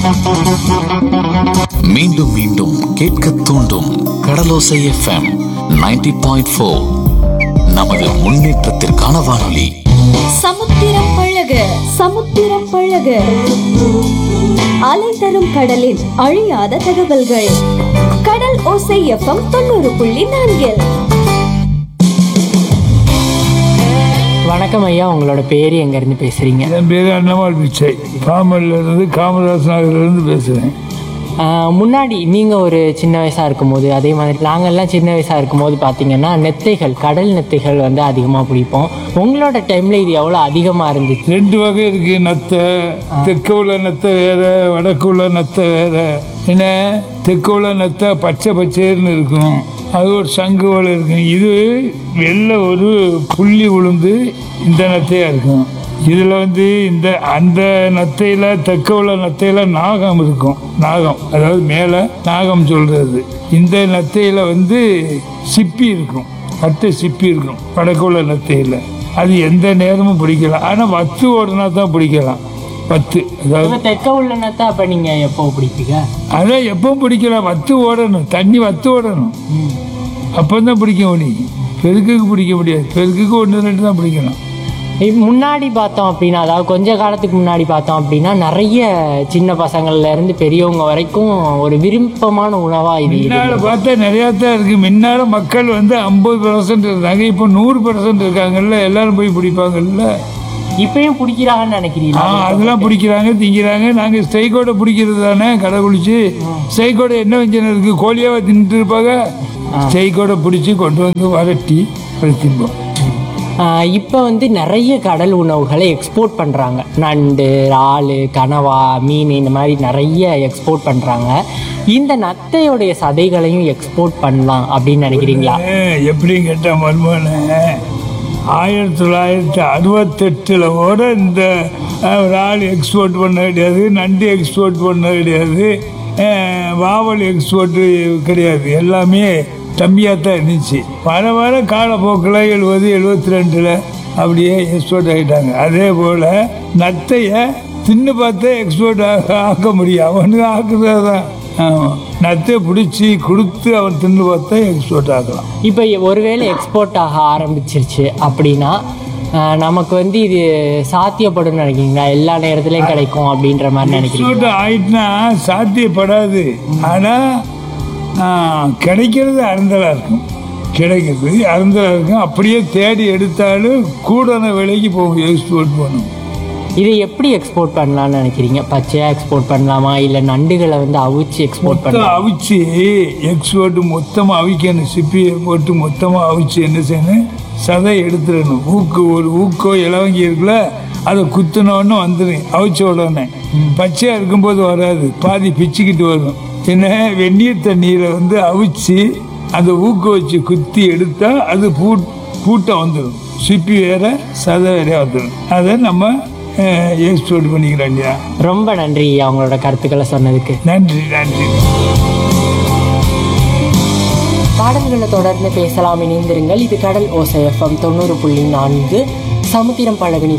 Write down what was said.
மீண்டும் மீண்டும் கேட்க தூண்டும் கடலோசை எஃப்எம் 90.4 பாயிண்ட் ஃபோர் நமது முன்னேற்றத்திற்கான வானொலி சமுத்திரம் பழக சமுத்திரம் பழக அலை தரும் கடலின் அழியாத தகவல்கள் கடல் ஓசை எஃப்எம் தொண்ணூறு புள்ளி நான்கில் வணக்கம் ஐயா உங்களோட பேர் எங்கேருந்து பேசுகிறீங்க என் பேர் அண்ணமால் பிச்சை பாமல்ல இருந்து காமராஜ் நகர்ல இருந்து பேசுறேன் முன்னாடி நீங்கள் ஒரு சின்ன வயசாக இருக்கும்போது அதே மாதிரி நாங்கள்லாம் சின்ன வயசாக இருக்கும்போது பார்த்தீங்கன்னா நெத்தைகள் கடல் நெத்தைகள் வந்து அதிகமாக பிடிப்போம் உங்களோட டைமில் இது எவ்வளோ அதிகமாக இருந்துச்சு ரெண்டு வகை இருக்கு நத்தை தெற்கு உள்ள நத்தை வேற வடக்கு உள்ள நத்தை வேற என்ன தெற்கு உள்ள நத்தை பச்சை பச்சைன்னு இருக்கும் அது ஒரு சங்கு போல இருக்கும் இது வெள்ளை ஒரு புள்ளி உளுந்து இந்த நத்தையா இருக்கும் இதுல வந்து இந்த அந்த நத்தையில தெற்க உள்ள நத்தையில நாகம் இருக்கும் நாகம் அதாவது மேல நாகம் சொல்றது இந்த நத்தையில வந்து சிப்பி இருக்கும் பட்டை சிப்பி இருக்கும் வடக்குள்ள நத்தையில அது எந்த நேரமும் பிடிக்கலாம் ஆனா வத்து ஓடுனா தான் பிடிக்கலாம் வத்து அதாவது இப்போ தெற்க உள்ள நத்தை அப்போ நீங்கள் எப்போ பிடிப்பீங்க அதான் எப்பவும் பிடிக்கலாம் வத்து ஓடணும் தண்ணி வத்து ஓடணும் அப்பந்தான் பிடிக்க முடியும் பெருக்குக்கு பிடிக்க முடியாது பெருக்குக்கு ஒன்று ரெண்டு தான் பிடிக்கலாம் இப்ப முன்னாடி பார்த்தோம் அப்படின்னா அதாவது கொஞ்ச காலத்துக்கு முன்னாடி பார்த்தோம் அப்படின்னா நிறைய சின்ன பசங்கள்ல இருந்து பெரியவங்க வரைக்கும் ஒரு விருப்பமான உணவா இது முன்னால இருந்தது. பார்த்தா நிறையா தான் இருக்கு முன்னால மக்கள் வந்து ஐம்பது பர்சன்ட் இருந்தாங்க இப்போ நூறு பர்சன்ட் இருக்காங்கல்ல எல்லாரும் போய் பிடிப்பாங்கல்ல இப்பயும் பிடிக்கிறாங்கன்னு ஆ நினைக்கிறீங்களா அதெல்லாம் பிடிக்கிறாங்க திங்கிறாங்க நாங்கள் ஸ்ட்ரைக்கோட பிடிக்கிறது தானே கடை குளிச்சு ஸ்ட்ரைக்கோட என்ன வஞ்சனம் இருக்கு கோழியாவை தின்னுட்டு இருப்பாங்க ஸ்ட்ரைக்கோட பிடிச்சி கொண்டு வந்து வரட்டி அதை தின்போம் ஆஹ் இப்போ வந்து நிறைய கடல் உணவுகளை எக்ஸ்போர்ட் பண்ணுறாங்க நண்டு இறால் கனவா மீன் இந்த மாதிரி நிறைய எக்ஸ்போர்ட் பண்ணுறாங்க இந்த நத்தையோடைய சதைகளையும் எக்ஸ்போர்ட் பண்ணலாம் அப்படின்னு நினைக்கிறீங்களா எப்படி கேட்ட மர்மன ஆயிரத்தி தொள்ளாயிரத்தி அறுபத்தெட்டில் கூட இந்த அஹ், ஒரு ஆள் எக்ஸ்போர்ட் பண்ண கிடையாது நண்டு எக்ஸ்போர்ட் பண்ண கிடையாது அஹ், வாவல் எக்ஸ்போர்ட் கிடையாது எல்லாமே கம்மியாக தான் இருந்துச்சு வர வர காலப்போக்கில் எழுபது எழுபத்தி ரெண்டில் அப்படியே எக்ஸ்போர்ட் ஆகிட்டாங்க அதே போல் நத்தையை தின்னு பார்த்தே எக்ஸ்போர்ட் ஆக்க முடியும் அவனுக்கு ஆக்குறது தான் ஆமாம் நத்தை பிடிச்சி கொடுத்து அவன் தின்னு பார்த்தா எக்ஸ்போர்ட் ஆக்கலாம் இப்போ ஒருவேளை எக்ஸ்போர்ட் ஆக ஆரம்பிச்சிருச்சு அப்படின்னா ஆஹ் நமக்கு வந்து இது சாத்தியப்படும் நினைக்கிறீங்களா எல்லா நேரத்துலையும் கிடைக்கும் அப்படின்ற மாதிரி நினைக்கிறீங்க எக்ஸ்போர்ட் ஆயிட்டுனா சாத்தியப்படாது ஆனால் கிடைக்கிறது அருந்தலாக இருக்கும் கிடைக்கிறது அருந்தலாக இருக்கும் அப்படியே தேடி எடுத்தாலும் கூடான விலைக்கு போகும் எக்ஸ்போர்ட் பண்ணும் இதை எப்படி எக்ஸ்போர்ட் பண்ணலாம்னு நினைக்கிறீங்க பச்சையா எக்ஸ்போர்ட் பண்ணலாமா இல்லை நண்டுகளை வந்து அவிச்சு எக்ஸ்போர்ட் மொத்தம் பண்ணலாம் அவிச்சு எக்ஸ்போர்ட் மொத்தமாக அவிக்கணும் சிப்பியை போட்டு மொத்தமாக அவிச்சு என்ன செய்யணும் சதை எடுத்துடணும் ஊக்கு ஒரு ஊக்கோ இலவங்கி இருக்குல்ல அதை குத்துனோன்னு வந்துடும் அவிச்ச உடனே பச்சையாக இருக்கும்போது வராது பாதி பிச்சுக்கிட்டு வரும் என்ன வெந்நீர் தண்ணீரை வந்து அவிச்சு அந்த ஊக்க வச்சு குத்தி எடுத்தா அது பூ பூட்டை வந்துடும் சிப்பி வேற சதை வேற வந்துடும் அதை நம்ம எக்ஸ்போர்ட் பண்ணிக்கிறோம் இல்லையா ரொம்ப நன்றி அவங்களோட கருத்துக்களை சொன்னதுக்கு நன்றி நன்றி பாடல்களை தொடர்ந்து பேசலாம் இணைந்திருங்கள் இது கடல் ஓசை எஃப்எம் தொண்ணூறு புள்ளி நான்கு சமுத்திரம் பழகு